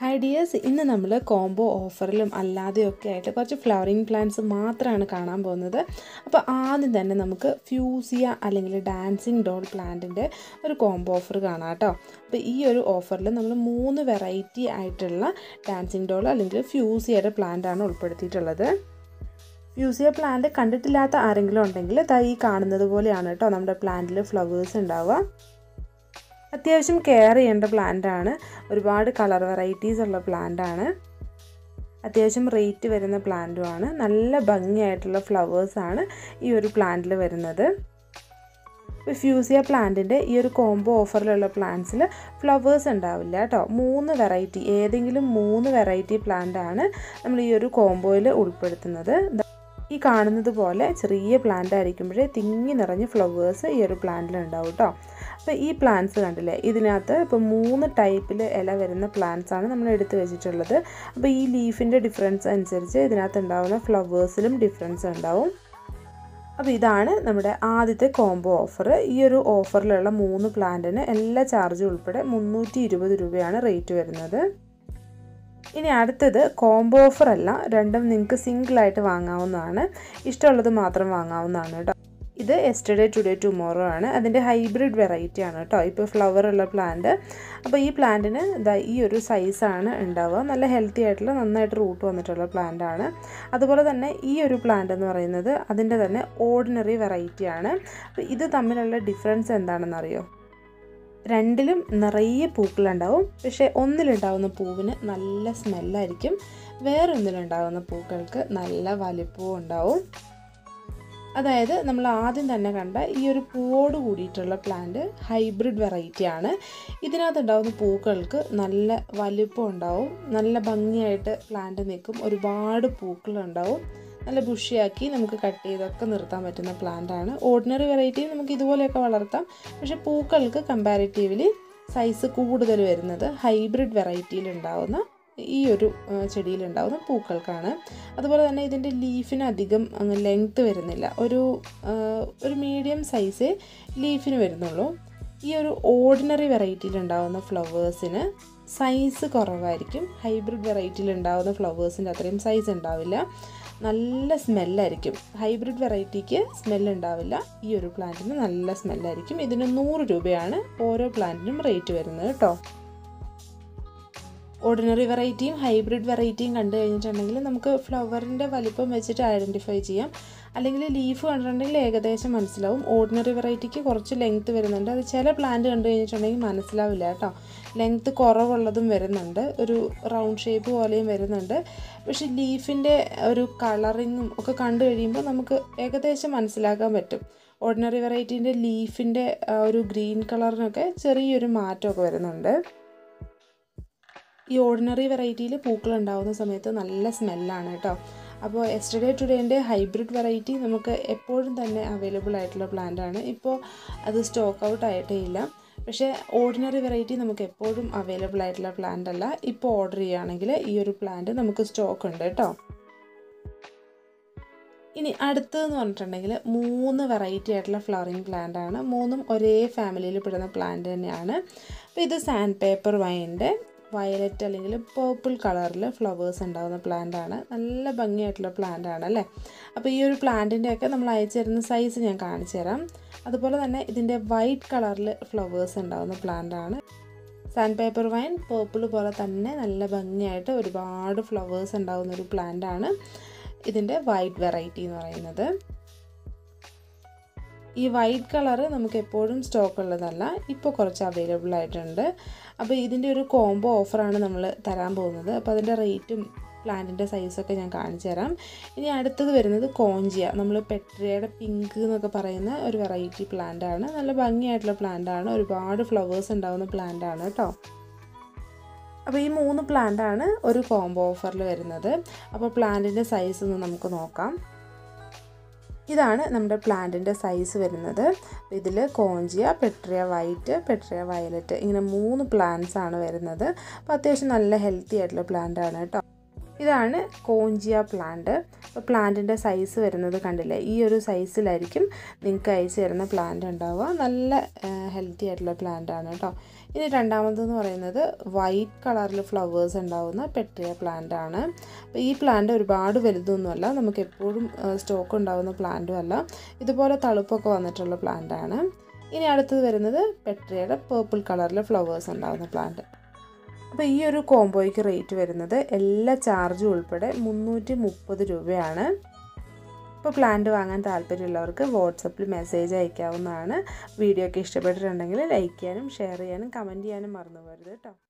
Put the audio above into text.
hi dears ഇന്ന് നമ്മൾ combo ഓഫറിലും അല്ലാതെയൊക്കെ ആയിട്ട് കുറച്ച് ഫ്ലവറിങ് പ്ലാന്റ്സ് മാത്രമാണ് കാണാൻ പോകുന്നത് അപ്പോൾ ആദ്യം തന്നെ നമുക്ക് ഫ്യൂസിയ അല്ലെങ്കിൽ ഡാൻസിങ് ഡോൾ പ്ലാന്റിൻ്റെ ഒരു കോംബോ ഓഫർ കാണാം കേട്ടോ അപ്പോൾ ഈ ഒരു ഓഫറിൽ നമ്മൾ മൂന്ന് വെറൈറ്റി ആയിട്ടുള്ള ഡാൻസിങ് ഡോൾ അല്ലെങ്കിൽ ഫ്യൂസിയയുടെ പ്ലാന്റാണ് ഉൾപ്പെടുത്തിയിട്ടുള്ളത് ഫ്യൂസിയ പ്ലാന്റ് കണ്ടിട്ടില്ലാത്ത ആരെങ്കിലും ഉണ്ടെങ്കിൽ ദാ ഈ കാണുന്നത് പോലെയാണ് കേട്ടോ നമ്മുടെ പ്ലാന്റിൽ ഫ്ലവേഴ്സ് ഉണ്ടാവുക അത്യാവശ്യം കെയർ ചെയ്യേണ്ട പ്ലാന്റാണ് ഒരുപാട് കളർ വെറൈറ്റീസ് ഉള്ള പ്ലാന്റാണ് അത്യാവശ്യം റേറ്റ് വരുന്ന പ്ലാന്റുമാണ് നല്ല ഭംഗിയായിട്ടുള്ള ഫ്ലവേഴ്സാണ് ഈ ഒരു പ്ലാന്റിൽ വരുന്നത് ഇപ്പോൾ ഫ്യൂസിയ പ്ലാന്റിൻ്റെ ഈ ഒരു കോംബോ ഓഫറിലുള്ള പ്ലാന്റ്സിൽ ഫ്ലവേഴ്സ് ഉണ്ടാവില്ല കേട്ടോ മൂന്ന് വെറൈറ്റി ഏതെങ്കിലും മൂന്ന് വെറൈറ്റി പ്ലാന്റാണ് നമ്മൾ ഈ ഒരു കോംബോയിൽ ഉൾപ്പെടുത്തുന്നത് ഈ കാണുന്നത് പോലെ ചെറിയ പ്ലാന്റ് ആയിരിക്കുമ്പോഴേ തിങ്ങി നിറഞ്ഞ് ഫ്ലവേഴ്സ് ഈ ഒരു പ്ലാന്റിൽ ഉണ്ടാവും കേട്ടോ അപ്പോൾ ഈ പ്ലാന്റ്സ് കണ്ടില്ലേ ഇതിനകത്ത് ഇപ്പോൾ മൂന്ന് ടൈപ്പിൽ ഇല വരുന്ന പ്ലാന്റ്സ് ആണ് നമ്മൾ എടുത്തു വെച്ചിട്ടുള്ളത് അപ്പോൾ ഈ ലീഫിൻ്റെ ഡിഫറൻസ് അനുസരിച്ച് ഇതിനകത്ത് ഉണ്ടാവുന്ന ഫ്ലവേഴ്സിലും ഡിഫറൻസ് ഉണ്ടാവും അപ്പോൾ ഇതാണ് നമ്മുടെ ആദ്യത്തെ കോംബോ ഓഫർ ഈ ഒരു ഓഫറിലുള്ള മൂന്ന് പ്ലാന്റിന് എല്ലാ ചാർജും ഉൾപ്പെടെ മുന്നൂറ്റി ഇരുപത് രൂപയാണ് റേറ്റ് വരുന്നത് ഇനി അടുത്തത് കോംബോ ഓഫർ അല്ല രണ്ടും നിങ്ങൾക്ക് സിംഗിളായിട്ട് വാങ്ങാവുന്നതാണ് ഇഷ്ടമുള്ളത് മാത്രം വാങ്ങാവുന്നതാണ് കേട്ടോ ഇത് എസ്റ്റർഡേ ടുഡേ ടുമോറോ ആണ് അതിൻ്റെ ഹൈബ്രിഡ് വെറൈറ്റി ആണ് കേട്ടോ ഇപ്പോൾ ഫ്ലവർ ഉള്ള പ്ലാന്റ് അപ്പോൾ ഈ പ്ലാന്റിന് ഇതാ ഈ ഒരു സൈസാണ് ഉണ്ടാവുക നല്ല ഹെൽത്തി ആയിട്ടുള്ള നന്നായിട്ട് റൂട്ട് വന്നിട്ടുള്ള പ്ലാന്റ് ആണ് അതുപോലെ തന്നെ ഈ ഒരു പ്ലാന്റ് എന്ന് പറയുന്നത് അതിൻ്റെ തന്നെ ഓർഡിനറി വെറൈറ്റി ആണ് അപ്പോൾ ഇത് തമ്മിലുള്ള ഡിഫറൻസ് എന്താണെന്നറിയോ രണ്ടിലും നിറയെ പൂക്കളുണ്ടാവും പക്ഷേ ഒന്നിലുണ്ടാവുന്ന പൂവിന് നല്ല സ്മെല്ലായിരിക്കും വേറൊന്നിലുണ്ടാവുന്ന പൂക്കൾക്ക് നല്ല വലിപ്പവും ഉണ്ടാവും അതായത് നമ്മൾ ആദ്യം തന്നെ കണ്ട ഈ ഒരു പൂവോട് കൂടിയിട്ടുള്ള പ്ലാന്റ് ഹൈബ്രിഡ് വെറൈറ്റി ആണ് ഇതിനകത്ത് ഉണ്ടാകുന്ന പൂക്കൾക്ക് നല്ല വലിപ്പം ഉണ്ടാവും നല്ല ഭംഗിയായിട്ട് പ്ലാന്റ് നിൽക്കും ഒരുപാട് പൂക്കളുണ്ടാവും നല്ല ബുഷിയാക്കി നമുക്ക് കട്ട് ചെയ്തൊക്കെ നിർത്താൻ പറ്റുന്ന പ്ലാന്റ് ആണ് ഓർഡിനറി വെറൈറ്റി നമുക്ക് ഇതുപോലെയൊക്കെ വളർത്താം പക്ഷെ പൂക്കൾക്ക് കമ്പാരിറ്റീവ്ലി സൈസ് കൂടുതൽ വരുന്നത് ഹൈബ്രിഡ് വെറൈറ്റിയിൽ ഉണ്ടാവുന്ന ഈ ഒരു ചെടിയിലുണ്ടാവുന്ന പൂക്കൾക്കാണ് അതുപോലെ തന്നെ ഇതിൻ്റെ ലീഫിന് അധികം അങ്ങ് ലെങ്ത്ത് വരുന്നില്ല ഒരു ഒരു മീഡിയം സൈസേ ലീഫിന് വരുന്നുള്ളൂ ഈ ഒരു ഓർഡിനറി വെറൈറ്റിയിൽ ഉണ്ടാകുന്ന ഫ്ലവേഴ്സിന് സൈസ് കുറവായിരിക്കും ഹൈബ്രിഡ് വെറൈറ്റിയിൽ ഉണ്ടാകുന്ന ഫ്ലവേഴ്സിൻ്റെ അത്രയും സൈസ് ഉണ്ടാവില്ല നല്ല സ്മെല്ലായിരിക്കും ഹൈബ്രിഡ് വെറൈറ്റിക്ക് സ്മെല്ല് ഉണ്ടാവില്ല ഈ ഒരു പ്ലാന്റിന് നല്ല സ്മെല്ലായിരിക്കും ഇതിന് നൂറ് രൂപയാണ് ഓരോ പ്ലാന്റിനും റേറ്റ് വരുന്നത് കേട്ടോ ഓർഡിനറി വെറൈറ്റിയും ഹൈബ്രിഡ് വെറൈറ്റിയും കണ്ടു കഴിഞ്ഞിട്ടുണ്ടെങ്കിൽ നമുക്ക് ഫ്ലവറിൻ്റെ വലിപ്പം വെച്ചിട്ട് ഐഡൻറ്റിഫൈ ചെയ്യാം അല്ലെങ്കിൽ ലീഫ് കണ്ടിട്ടുണ്ടെങ്കിൽ ഏകദേശം മനസ്സിലാവും ഓർഡിനറി വെറൈറ്റിക്ക് കുറച്ച് ലെങ്ത്ത് വരുന്നുണ്ട് അത് ചില പ്ലാന്റ് കണ്ടു കഴിഞ്ഞിട്ടുണ്ടെങ്കിൽ മനസ്സിലാവില്ല കേട്ടോ ലെങ്ത്ത് കുറവുള്ളതും വരുന്നുണ്ട് ഒരു റൗണ്ട് ഷേപ്പ് പോലെയും വരുന്നുണ്ട് പക്ഷെ ലീഫിൻ്റെ ഒരു കളറിങ്ങും ഒക്കെ കണ്ടു കഴിയുമ്പോൾ നമുക്ക് ഏകദേശം മനസ്സിലാക്കാൻ പറ്റും ഓർഡിനറി വെറൈറ്റീൻ്റെ ലീഫിൻ്റെ ഒരു ഗ്രീൻ കളറിനൊക്കെ ചെറിയൊരു മാറ്റമൊക്കെ വരുന്നുണ്ട് ഈ ഓർഡിനറി വെറൈറ്റിയിൽ പൂക്കൾ ഉണ്ടാകുന്ന സമയത്ത് നല്ല സ്മെല്ലാണ് കേട്ടോ അപ്പോൾ എസ്റ്റർഡേ ടുഡേൻ്റെ ഹൈബ്രിഡ് വെറൈറ്റി നമുക്ക് എപ്പോഴും തന്നെ അവൈലബിൾ ആയിട്ടുള്ള പ്ലാന്റ് ആണ് ഇപ്പോൾ അത് സ്റ്റോക്ക് ഔട്ട് ആയിട്ടേ ഇല്ല പക്ഷേ ഓർഡിനറി വെറൈറ്റി നമുക്ക് എപ്പോഴും അവൈലബിൾ ആയിട്ടുള്ള പ്ലാന്റ് അല്ല ഇപ്പോൾ ഓർഡർ ചെയ്യുകയാണെങ്കിൽ ഈ ഒരു പ്ലാന്റ് നമുക്ക് സ്റ്റോക്ക് ഉണ്ട് കേട്ടോ ഇനി അടുത്തതെന്ന് പറഞ്ഞിട്ടുണ്ടെങ്കിൽ മൂന്ന് വെറൈറ്റി ആയിട്ടുള്ള ഫ്ലവറിങ് പ്ലാന്റ് ആണ് മൂന്നും ഒരേ ഫാമിലിയിൽ പെടുന്ന പ്ലാന്റ് തന്നെയാണ് അപ്പോൾ ഇത് സാൻഡ് പേപ്പർ വൈൻ്റെ വയലറ്റ് അല്ലെങ്കിൽ പേർപ്പിൾ കളറിൽ ഫ്ലവേഴ്സ് ഉണ്ടാകുന്ന പ്ലാന്റ് ആണ് നല്ല ഭംഗിയായിട്ടുള്ള പ്ലാന്റ് ആണ് അല്ലേ അപ്പോൾ ഈ ഒരു പ്ലാന്റിൻ്റെയൊക്കെ നമ്മൾ അയച്ചു തരുന്ന സൈസ് ഞാൻ കാണിച്ചു തരാം അതുപോലെ തന്നെ ഇതിൻ്റെ വൈറ്റ് കളറിൽ ഫ്ലവേഴ്സ് ഉണ്ടാകുന്ന പ്ലാന്റ് ആണ് സാൻഡ് പേപ്പർ വൈൻ പേർപ്പിൾ പോലെ തന്നെ നല്ല ഭംഗിയായിട്ട് ഒരുപാട് ഫ്ലവേഴ്സ് ഉണ്ടാകുന്ന ഒരു പ്ലാന്റ് ആണ് ഇതിൻ്റെ വൈറ്റ് വെറൈറ്റി എന്ന് പറയുന്നത് ഈ വൈറ്റ് കളറ് നമുക്ക് എപ്പോഴും സ്റ്റോക്ക് ഉള്ളതല്ല ഇപ്പോൾ കുറച്ച് അവൈലബിൾ ആയിട്ടുണ്ട് അപ്പോൾ ഇതിൻ്റെ ഒരു കോംബോ ഓഫറാണ് നമ്മൾ തരാൻ പോകുന്നത് അപ്പോൾ അതിൻ്റെ റേറ്റും പ്ലാന്റിൻ്റെ സൈസൊക്കെ ഞാൻ കാണിച്ചു തരാം ഇനി അടുത്തത് വരുന്നത് കോഞ്ചിയ നമ്മൾ പെട്രിയയുടെ പിങ്ക് എന്നൊക്കെ പറയുന്ന ഒരു വെറൈറ്റി പ്ലാന്റ് ആണ് നല്ല ഭംഗിയായിട്ടുള്ള പ്ലാന്റ് ആണ് ഒരുപാട് ഫ്ലവേഴ്സ് ഉണ്ടാകുന്ന പ്ലാന്റ് ആണ് കേട്ടോ അപ്പോൾ ഈ മൂന്ന് പ്ലാന്റ് ആണ് ഒരു കോംബോ ഓഫറിൽ വരുന്നത് അപ്പോൾ പ്ലാന്റിൻ്റെ സൈസ് ഒന്ന് നമുക്ക് നോക്കാം ഇതാണ് നമ്മുടെ പ്ലാന്റിൻ്റെ സൈസ് വരുന്നത് ഇതിൽ കോഞ്ചിയ പെട്രിയ വൈറ്റ് പെട്രിയ വയലറ്റ് ഇങ്ങനെ മൂന്ന് പ്ലാന്റ്സ് ആണ് വരുന്നത് അപ്പോൾ അത്യാവശ്യം നല്ല ഹെൽത്തി ആയിട്ടുള്ള പ്ലാന്റ് ആണ് കേട്ടോ ഇതാണ് കോഞ്ചിയ പ്ലാന്റ് അപ്പോൾ പ്ലാന്റിൻ്റെ സൈസ് വരുന്നത് കണ്ടില്ലേ ഈ ഒരു സൈസിലായിരിക്കും നിങ്ങൾക്ക് അയച്ചു തരുന്ന പ്ലാന്റ് ഉണ്ടാവുക നല്ല ഹെൽത്തി ആയിട്ടുള്ള പ്ലാന്റ് ആണ് കേട്ടോ ഇനി രണ്ടാമതെന്ന് പറയുന്നത് വൈറ്റ് കളറിൽ ഫ്ലവേഴ്സ് ഉണ്ടാവുന്ന പെട്രിയ പ്ലാന്റ് ആണ് അപ്പോൾ ഈ പ്ലാന്റ് ഒരുപാട് വലുതൊന്നുമല്ല നമുക്ക് എപ്പോഴും സ്റ്റോക്ക് ഉണ്ടാവുന്ന പ്ലാന്റും അല്ല ഇതുപോലെ തളുപ്പൊക്കെ വന്നിട്ടുള്ള പ്ലാന്റ് ആണ് ഇനി അടുത്തത് വരുന്നത് പെട്രിയയുടെ പേർപ്പിൾ കളറിൽ ഫ്ലവേഴ്സ് ഉണ്ടാവുന്ന പ്ലാന്റ് അപ്പോൾ ഈ ഒരു കോംബോയ്ക്ക് റേറ്റ് വരുന്നത് എല്ലാ ചാർജും ഉൾപ്പെടെ മുന്നൂറ്റി മുപ്പത് രൂപയാണ് ഇപ്പോൾ പ്ലാന്റ് വാങ്ങാൻ താല്പര്യമുള്ളവർക്ക് വാട്സപ്പിൽ മെസ്സേജ് അയക്കാവുന്നതാണ് വീഡിയോ ഒക്കെ ഇഷ്ടപ്പെട്ടിട്ടുണ്ടെങ്കിൽ ലൈക്ക് ചെയ്യാനും ഷെയർ ചെയ്യാനും കമൻറ്റ് ചെയ്യാനും മറന്നു പോകരുത് കേട്ടോ